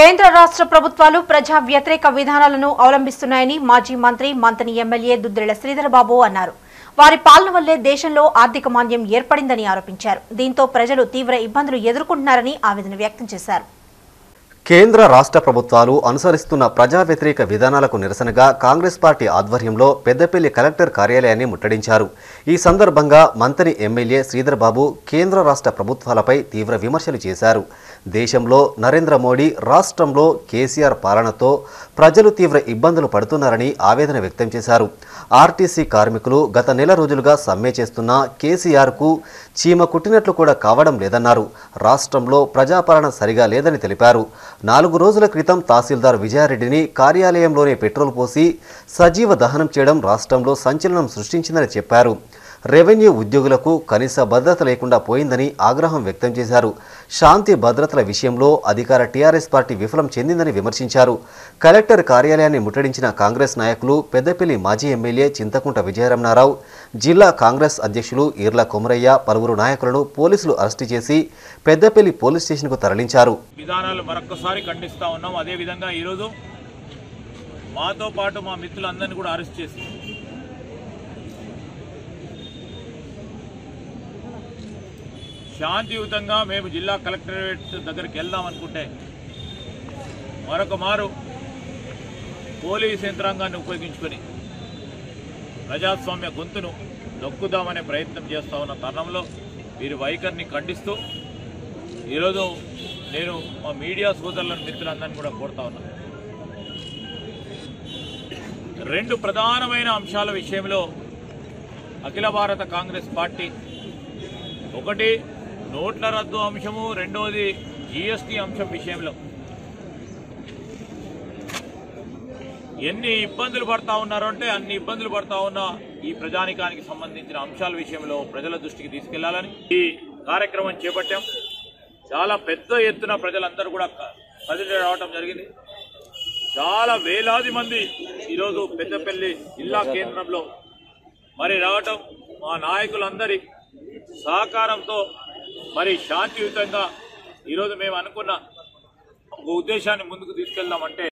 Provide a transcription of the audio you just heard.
కేంద్ర రాష్ట్ర ప్రభుత్వాలు ప్రజా వ్యతిరేక విధానాలను అవలంబిస్తున్నాయని మాజీ మంత్రి మంతని ఎమ్మెల్యే దుద్దిళ్ల శ్రీధరబాబు అన్నారు వారి పాలన వల్లే దేశంలో ఆర్థిక మాంద్యం ఏర్పడిందని ఆరోపించారు దీంతో ప్రజలు తీవ్ర ఇబ్బందులు ఎదుర్కొంటున్నారని ఆవేదన వ్యక్తం చేశారు కేంద్ర రాష్ట్ర ప్రభుత్వాలు అనుసరిస్తున్న ప్రజా వ్యతిరేక విధానాలకు నిరసనగా కాంగ్రెస్ పార్టీ ఆధ్వర్యంలో పెద్దపల్లి కలెక్టర్ కార్యాలయాన్ని ముట్టడించారు ఈ సందర్భంగా మంత్రి ఎమ్మెల్యే శ్రీధర్ బాబు కేంద్ర రాష్ట్ర ప్రభుత్వాలపై తీవ్ర విమర్శలు చేశారు దేశంలో నరేంద్ర మోడీ రాష్ట్రంలో కేసీఆర్ పాలనతో ప్రజలు తీవ్ర ఇబ్బందులు పడుతున్నారని ఆవేదన వ్యక్తం చేశారు ఆర్టీసీ కార్మికులు గత నెల రోజులుగా సమ్మె చేస్తున్న కేసీఆర్కు చీమ కుట్టినట్లు కూడా కావడం లేదన్నారు రాష్ట్రంలో ప్రజాపాలన సరిగా లేదని తెలిపారు నాలుగు రోజుల క్రితం తహసీల్దార్ విజయారెడ్డిని కార్యాలయంలోనే పెట్రోల్ పోసి సజీవ దహనం చేయడం రాష్ట్రంలో సంచలనం సృష్టించిందని చెప్పారు రెవెన్యూ ఉద్యోగులకు కనీస భద్రత లేకుండా పోయిందని ఆగ్రహం వ్యక్తం చేశారు శాంతి భద్రతల విషయంలో అధికార టీఆర్ఎస్ పార్టీ విఫలం చెందిందని విమర్శించారు కలెక్టర్ కార్యాలయాన్ని ముట్టడించిన కాంగ్రెస్ నాయకులు పెద్దపల్లి మాజీ ఎమ్మెల్యే చింతకుంట విజయరమణారావు జిల్లా కాంగ్రెస్ అధ్యక్షులు ఈర్ల కొమరయ్య పలువురు నాయకులను పోలీసులు అరెస్టు చేసి పెద్దపల్లి పోలీస్ స్టేషన్కు తరలించారు విధానాలు మరొకసారి ఖండిస్తా ఉన్నాం అదేవిధంగా ఈరోజు మాతో పాటు మా మిత్రులందరినీ కూడా అరెస్ట్ చేసి శాంతియుతంగా మేము జిల్లా కలెక్టరేట్ దగ్గరికి వెళ్దాం అనుకుంటే మరొక మారు పోలీస్ యంత్రాంగాన్ని ఉపయోగించుకొని ప్రజాస్వామ్య గొంతును నొక్కుదామనే ప్రయత్నం చేస్తా ఉన్న తరుణంలో వీరి వైఖరిని ఖండిస్తూ ఈరోజు నేను మా మీడియా సోదరులను మిత్రులందరినీ కూడా కోరుతా ఉన్నాను రెండు ప్రధానమైన అంశాల విషయంలో అఖిల భారత కాంగ్రెస్ పార్టీ ఒకటి నోట్ల రద్దు అంశము రెండవది జీఎస్టీ అంశం విషయంలో ఎన్ని ఇబ్బందులు పడతా ఉన్నారో అంటే అన్ని ఇబ్బందులు పడతా ఉన్న ఈ ప్రజానికానికి సంబంధించిన అంశాల విషయంలో ప్రజల దృష్టికి తీసుకెళ్లాలని ఈ కార్యక్రమం చేపట్టాం చాలా పెద్ద ఎత్తున ప్రజలందరూ కూడా క- కదిలి రావటం జరిగింది చాలా వేలాది మంది ఈరోజు పెద్దపల్లి జిల్లా కేంద్రంలో మరి రావటం మా నాయకులందరి సహకారంతో మరి శాంతియుతంగా ఈరోజు మేము అనుకున్న ఒక ఉద్దేశాన్ని ముందుకు తీసుకెళ్దామంటే